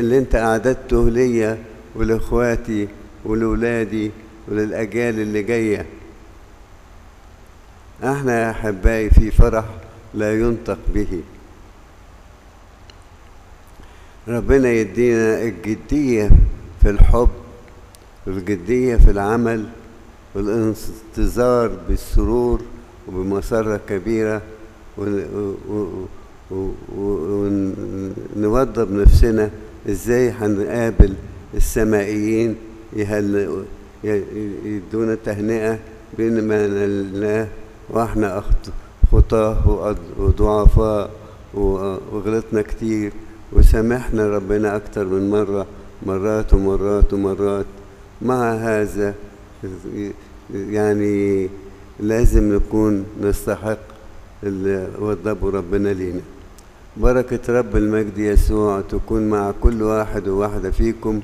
اللي انت اعددته ليا ولاخواتي ولولادي وللاجيال اللي جايه احنا يا احبائي في فرح لا ينطق به ربنا يدينا الجديه في الحب والجديه في العمل والانتظار بالسرور وبمسره كبيره ونوضب نفسنا ازاي هنقابل السمائيين يهل يدونا تهنئة بين ما نلناه واحنا خطاه وضعفاء وغلطنا كتير وسامحنا ربنا أكتر من مرة مرات ومرات ومرات مع هذا يعني لازم نكون نستحق اللي وضبه ربنا لينا بركة رب المجد يسوع تكون مع كل واحد وواحدة فيكم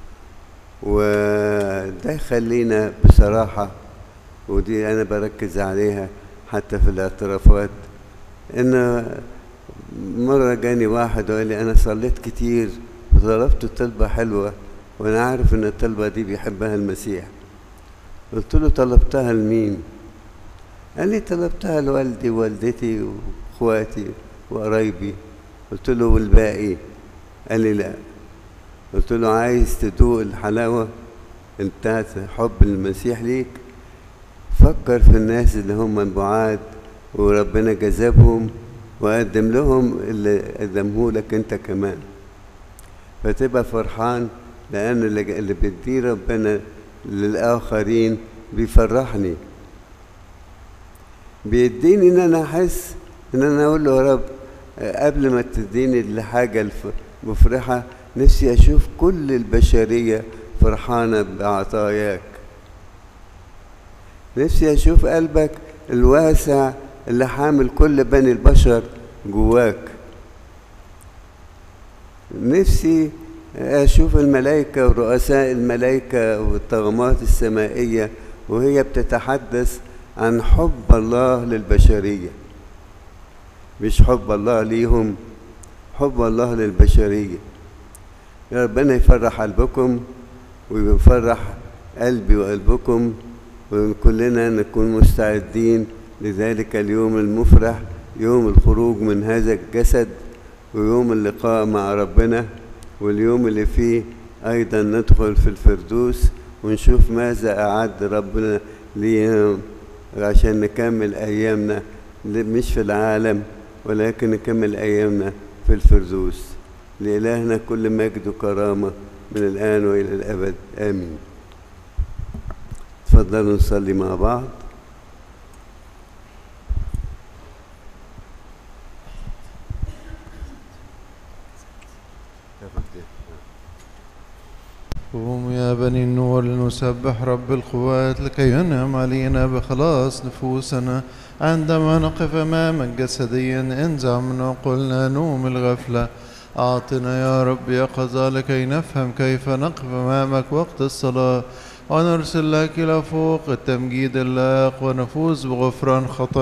وده يخلينا بصراحة ودي أنا بركز عليها حتى في الاعترافات إن مرة جاني واحد وقال لي أنا صليت كتير وطلبت طلبة حلوة وأنا عارف إن الطلبة دي بيحبها المسيح قلت له طلبتها لمين؟ قال لي طلبتها لوالدي ووالدتي واخواتي وقرايبي قلت له والباقي قال لي لا قلت له عايز تدوق الحلاوة بتاعت حب المسيح ليك فكر في الناس اللي هم بعاد وربنا جذبهم وقدم لهم اللي قدمه لك انت كمان فتبقى فرحان لان اللي بيديه ربنا للاخرين بيفرحني بيديني ان انا احس ان انا اقول له يا رب قبل ما تديني الحاجة المفرحة نفسي اشوف كل البشرية فرحانة بعطاياك نفسي اشوف قلبك الواسع اللي حامل كل بني البشر جواك نفسي اشوف الملائكة ورؤساء الملائكة والطغمات السمائية وهي بتتحدث عن حب الله للبشرية مش حب الله ليهم حب الله للبشرية يا ربنا يفرح قلبكم ويفرح قلبي وقلبكم وكلنا نكون مستعدين لذلك اليوم المفرح يوم الخروج من هذا الجسد ويوم اللقاء مع ربنا واليوم اللي فيه أيضا ندخل في الفردوس ونشوف ماذا أعد ربنا ليهم عشان نكمل أيامنا مش في العالم ولكن نكمل أيامنا في الفردوس لإلهنا كل مجد وكرامة من الآن وإلى الأبد آمين تفضلوا نصلي مع بعض قوموا يا بني النور لنسبح رب القوات لكي ينعم علينا بخلاص نفوسنا عندما نقف أمامك جسديا انزع من عقولنا نوم الغفلة أعطنا يا رب يقظة لكي نفهم كيف نقف أمامك وقت الصلاة ونرسل لك إلى فوق التمجيد اللائق ونفوز بغفران خطايا